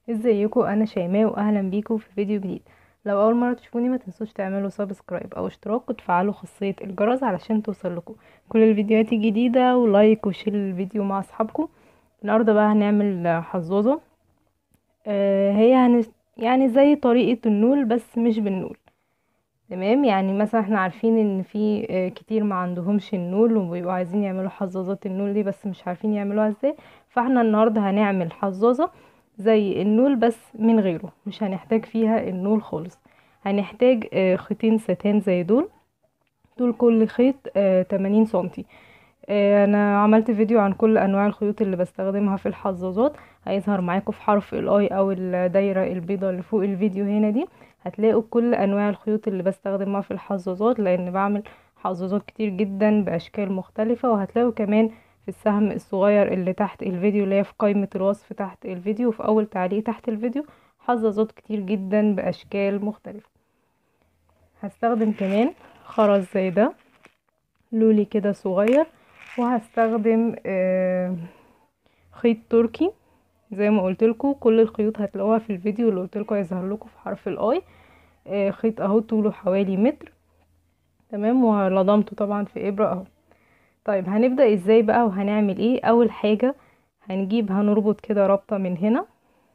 ازيكم انا شيماء واهلا بيكم في فيديو جديد لو اول مره تشوفوني ما تنسوش تعملوا سبسكرايب او اشتراك وتفعلوا خاصيه الجرس علشان توصل لكم كل الفيديوهات الجديده ولايك وشير الفيديو مع اصحابكم النهارده بقى هنعمل حظوظه آه هي هن... يعني زي طريقه النول بس مش بالنول تمام يعني مثلا احنا عارفين ان في آه كتير ما عندهمش النول وبيبقوا عايزين يعملوا حظاظات النول دي بس مش عارفين يعملوها ازاي فاحنا النهارده هنعمل حظاظه زي النول بس من غيره مش هنحتاج فيها النول خالص هنحتاج آه خيطين ستان زي دول طول كل خيط آه 80 سنتي آه انا عملت فيديو عن كل انواع الخيوط اللي بستخدمها في الحظاظات هيظهر معاكم في حرف الاي او الدايره البيضاء اللي فوق الفيديو هنا دي هتلاقوا كل انواع الخيوط اللي بستخدمها في الحظاظات لان بعمل حظاظات كتير جدا باشكال مختلفه وهتلاقوا كمان في السهم الصغير اللي تحت الفيديو اللي هي في قائمة الوصف تحت الفيديو وفي أول تعليق تحت الفيديو حظاظات كتير جدا بأشكال مختلفة هستخدم كمان خرز زي ده لولي كده صغير وهستخدم آه خيط تركي زي ما قلت لكم كل الخيوط هتلاقوها في الفيديو اللي قلت لكم هيظهر لكم في حرف الاي آه خيط اهو طوله حوالي متر تمام ولضمته طبعا في ابره اهو طيب هنبدأ ازاي بقى وهنعمل ايه اول حاجة هنجيب هنربط كده رابطة من هنا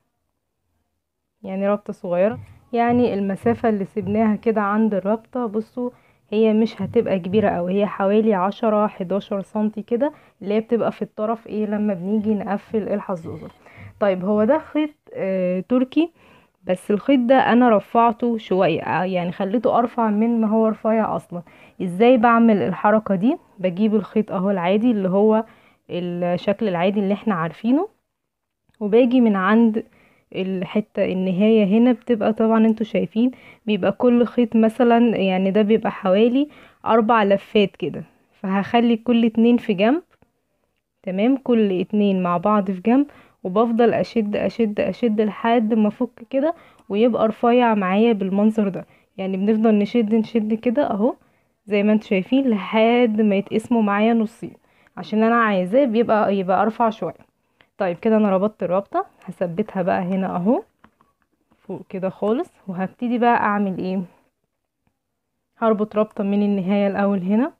يعني رابطة صغيرة يعني المسافة اللي سيبناها كده عند الرابطة بصوا هي مش هتبقى كبيرة اوي هي حوالي عشرة حداشر سنتي كده اللي هي بتبقى في الطرف ايه لما بنيجي نقفل الحظوظة طيب هو ده خيط آه تركي بس الخيط ده انا رفعته شوية يعني خليته ارفع من ما هو رفيع اصلا ازاي بعمل الحركة دي بجيب الخيط اهو العادي اللي هو الشكل العادي اللي احنا عارفينه وباجي من عند الحتة النهاية هنا بتبقى طبعا انتوا شايفين بيبقى كل خيط مثلا يعني ده بيبقى حوالي اربع لفات كده فهخلي كل اتنين في جنب تمام كل اتنين مع بعض في جنب وبفضل اشد اشد اشد لحد ما افك كده ويبقى رفيع معايا بالمنظر ده يعني بنفضل نشد نشد كده اهو زي ما انتوا شايفين لحد ما يتقسموا معايا نصين عشان انا عايزاه بيبقى يبقى ارفع شويه طيب كده انا ربطت الرابطه هثبتها بقى هنا اهو فوق كده خالص وهبتدي بقى اعمل ايه هربط رابطه من النهايه الاول هنا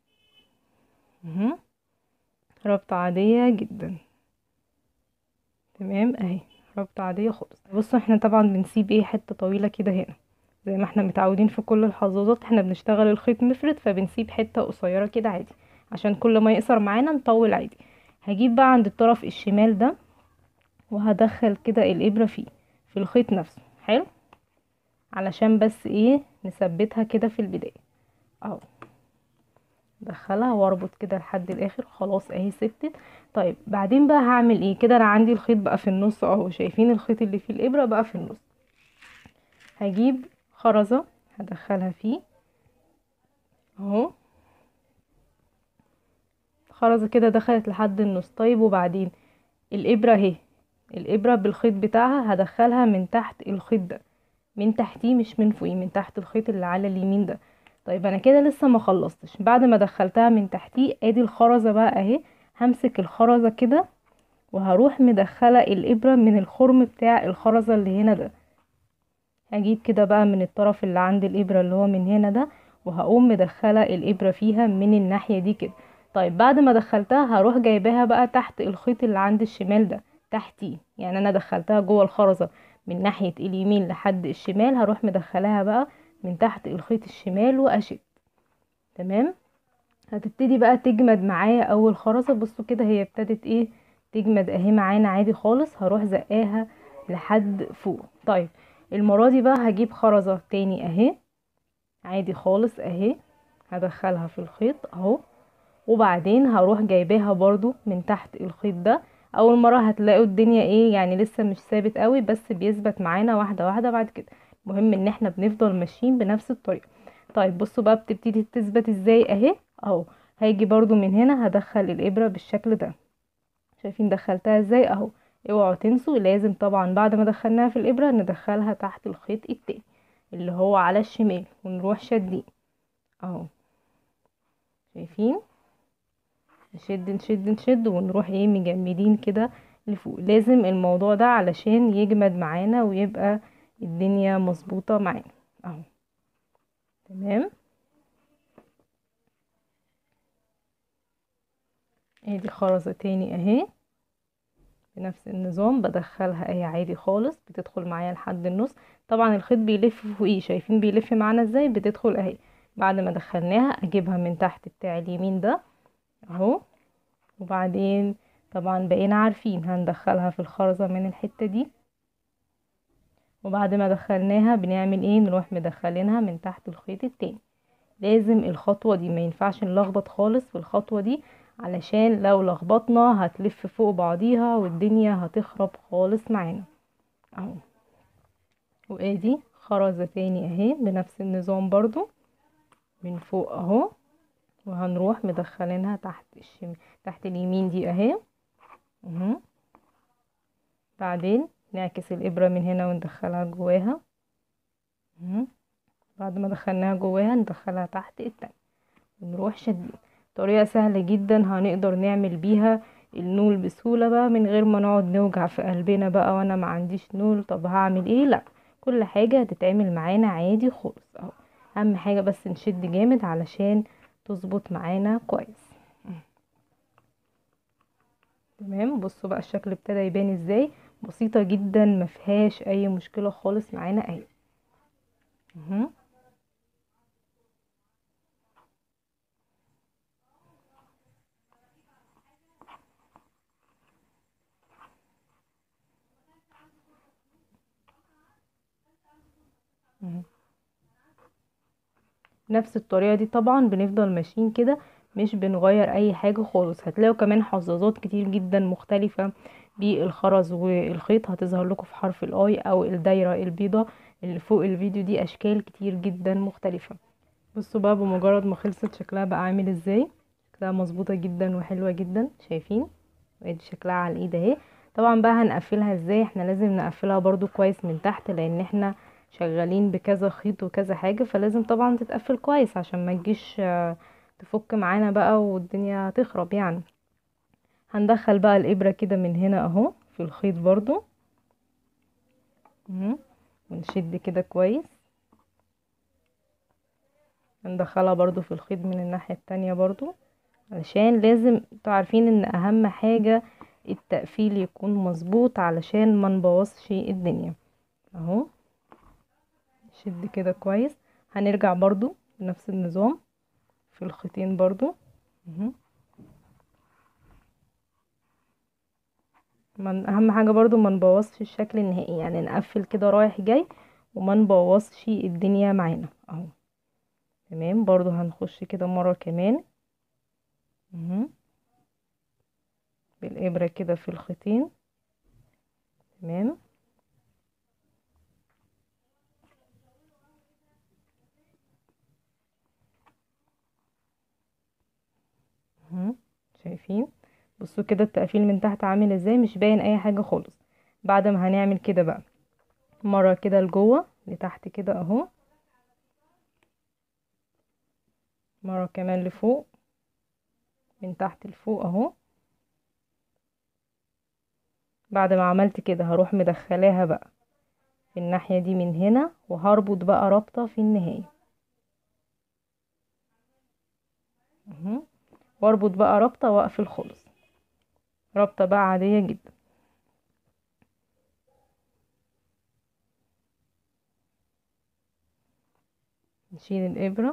رابطه عاديه جدا تمام اهي رابطه عاديه خالص بصوا احنا طبعا بنسيب ايه حته طويله كده هنا زي ما احنا متعودين في كل الحظاظات احنا بنشتغل الخيط مفرد فبنسيب حته قصيره كده عادي عشان كل ما يقصر معانا نطول عادي هجيب بقى عند الطرف الشمال ده وهدخل كده الابره فيه في الخيط نفسه حلو علشان بس ايه نثبتها كده في البدايه اهو ادخلها واربط كده لحد الاخر خلاص اهي ثبتت طيب بعدين بقى هعمل ايه كده انا عندي الخيط بقى في النص اهو شايفين الخيط اللي فيه الابره بقى في النص هجيب خرزه هدخلها فيه اهو خرزه كده دخلت لحد النص طيب وبعدين الابره اهي الابره بالخيط بتاعها هدخلها من تحت الخيط ده من تحتيه مش من فوقيه من تحت الخيط اللي على اليمين ده طيب انا كده لسه ما خلصتش بعد ما دخلتها من تحتيه ادي الخرزه بقى اهي همسك الخرزه كده وهروح مدخله الابره من الخرم بتاع الخرزه اللي هنا ده هجيب كده بقى من الطرف اللي عند الابره اللي هو من هنا ده وهقوم مدخله الابره فيها من الناحيه دي كده طيب بعد ما دخلتها هروح جايباها بقى تحت الخيط اللي عند الشمال ده تحتيه يعني انا دخلتها جوه الخرزه من ناحيه اليمين لحد الشمال هروح مدخلاها بقى من تحت الخيط الشمال واشد تمام هتبتدي بقى تجمد معايا اول خرزه بصوا كده هي ابتدت ايه تجمد اهي معانا عادي خالص هروح زقاها لحد فوق طيب المره دي بقى هجيب خرزه تاني اهي عادي خالص اهي هدخلها في الخيط اهو وبعدين هروح جايباها برضو من تحت الخيط ده اول مره هتلاقوا الدنيا ايه يعني لسه مش ثابت قوي بس بيثبت معانا واحده واحده بعد كده المهم ان احنا بنفضل ماشيين بنفس الطريقه طيب بصوا بقى بتبتدي تثبت ازاي اهي اهو هاجي برضو من هنا هدخل الابره بالشكل ده شايفين دخلتها ازاي اهو اوعوا تنسوا لازم طبعا بعد ما دخلناها في الابره ندخلها تحت الخيط التاني اللي هو على الشمال ونروح شادين اهو شايفين نشد نشد نشد ونروح ايه مجمدين كده لفوق لازم الموضوع ده علشان يجمد معانا ويبقى الدنيا مظبوطة معانا اهو تمام ادي خرزة تاني اهي بنفس النظام بدخلها اهي عادي خالص بتدخل معايا لحد النص طبعا الخيط بيلف فوقيه شايفين بيلف معانا ازاي بتدخل اهي بعد ما دخلناها اجيبها من تحت بتاع اليمين ده اهو وبعدين طبعا بقينا عارفين هندخلها في الخرزة من الحتة دي وبعد ما دخلناها بنعمل ايه نروح مدخلينها من تحت الخيط التاني لازم الخطوة دي ما ينفعش نلخبط خالص في الخطوة دي علشان لو لخبطنا هتلف فوق بعضيها والدنيا هتخرب خالص معانا اهو وادي خرزة تاني اهي بنفس النظام برضو من فوق اهو وهنروح مدخلينها تحت الشم... تحت اليمين دي اهي اهو بعدين نعكس الابرة من هنا وندخلها جواها اهو بعد ما دخلناها جواها ندخلها تحت التاني ونروح شادين طريقة سهلة جدا هنقدر نعمل بيها النول بسهولة بقى من غير ما نقعد نوجع في قلبنا بقى وانا ما عنديش نول طب هعمل ايه لا كل حاجة هتتعمل معانا عادي خالص اهو اهم حاجة بس نشد جامد علشان تظبط معانا كويس تمام بصوا بقى الشكل ابتدى يبان ازاي بسيطة جدا مفيهاش اي مشكلة خالص معانا اهي اهو نفس الطريقة دي طبعا بنفضل ماشيين كده مش بنغير اي حاجة خالص هتلاقوا كمان حظاظات كتير جدا مختلفة بالخرز والخيط هتظهر لكم في حرف الاي او الدايرة البيضة اللي فوق الفيديو دي اشكال كتير جدا مختلفة بصوا بقى بمجرد ما خلصت شكلها بقى عامل ازاي شكلها مظبوطة جدا وحلوة جدا شايفين وادي شكلها على الايد اهي طبعا بقى هنقفلها ازاي احنا لازم نقفلها برضو كويس من تحت لان احنا شغالين بكذا خيط وكذا حاجة فلازم طبعا تتقفل كويس عشان ما تجيش تفك معانا بقى والدنيا تخرب يعني هندخل بقى الابرة كده من هنا اهو في الخيط برضو ونشد كده كويس هندخلها برضو في الخيط من الناحية التانية برضو علشان لازم تعرفين ان اهم حاجة التقفيل يكون مظبوط علشان ما نبوظش الدنيا اهو شد كده كويس هنرجع برضو بنفس النظام في الخيطين برضو من اهم حاجه برضو ما نبوظش الشكل النهائي يعني نقفل كده رايح جاي وما نبوظش الدنيا معانا اهو تمام برضو هنخش كده مره كمان اهو بالابره كده في الخيطين تمام اهو شايفين بصوا كده التقفيل من تحت عامل ازاي مش باين اي حاجه خالص بعد ما هنعمل كده بقى مره كده لجوه لتحت كده اهو مره كمان لفوق من تحت لفوق اهو بعد ما عملت كده هروح مدخلاها بقى في الناحيه دي من هنا وهربط بقى رابطه في النهايه اهو واربط بقى رابطه واقفل خالص رابطه بقى عاديه جدا نشيل الابره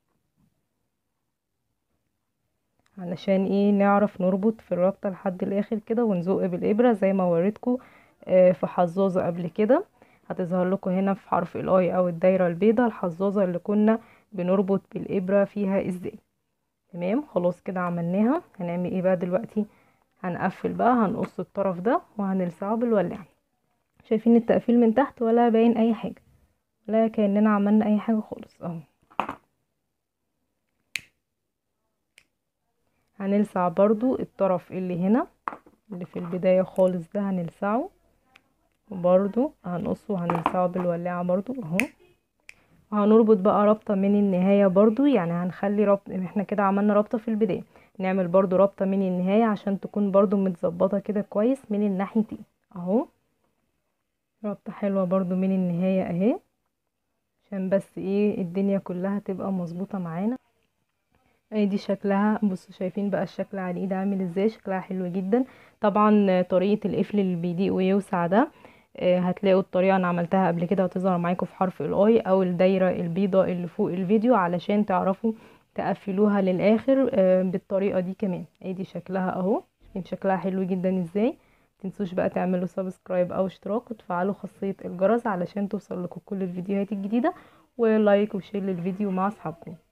علشان ايه نعرف نربط في الرابطه لحد الاخر كده ونزق بالابره زي ما وريتكم في حظاظه قبل كده هتظهر لكم هنا في حرف الاي او الدايره البيضاء الحظاظه اللي كنا بنربط بالابره فيها ازاي تمام خلاص كده عملناها هنعمل ايه بقى دلوقتي هنقفل بقى هنقص الطرف ده وهنلسعه بالولاعة شايفين التقفيل من تحت ولا باين اي حاجة ولا كأننا عملنا اي حاجة خالص اهو هنلسع برضو الطرف اللي هنا اللي في البداية خالص ده هنلسعه وبرضو هنقصه وهنلسعه بالولاعة برضو اهو وهنربط بقى رابطة من النهاية برضو يعني هنخلي ربط احنا كده عملنا رابطة في البداية نعمل برضو رابطة من النهاية عشان تكون برضو متظبطة كده كويس من الناحيتين اهو رابطة حلوة برضو من النهاية اهي عشان بس ايه الدنيا كلها تبقى مظبوطة معانا اهي دي شكلها بصوا شايفين بقى الشكل على الايد عامل ازاي شكلها حلو جدا طبعا طريقة القفل اللي بيضيق ويوسع ده آه، هتلاقوا الطريقة انا عملتها قبل كده وتظهر معاكم في حرف الاي او الدايرة البيضاء اللي فوق الفيديو علشان تعرفوا تقفلوها للاخر آه، بالطريقة دي كمان اهي دي شكلها اهو شايفين شكلها حلو جدا ازاي متنسوش بقى تعملوا سبسكرايب او اشتراك وتفعلوا خاصية الجرس علشان توصل لكم كل الفيديوهات الجديدة ولايك وشير للفيديو مع اصحابكم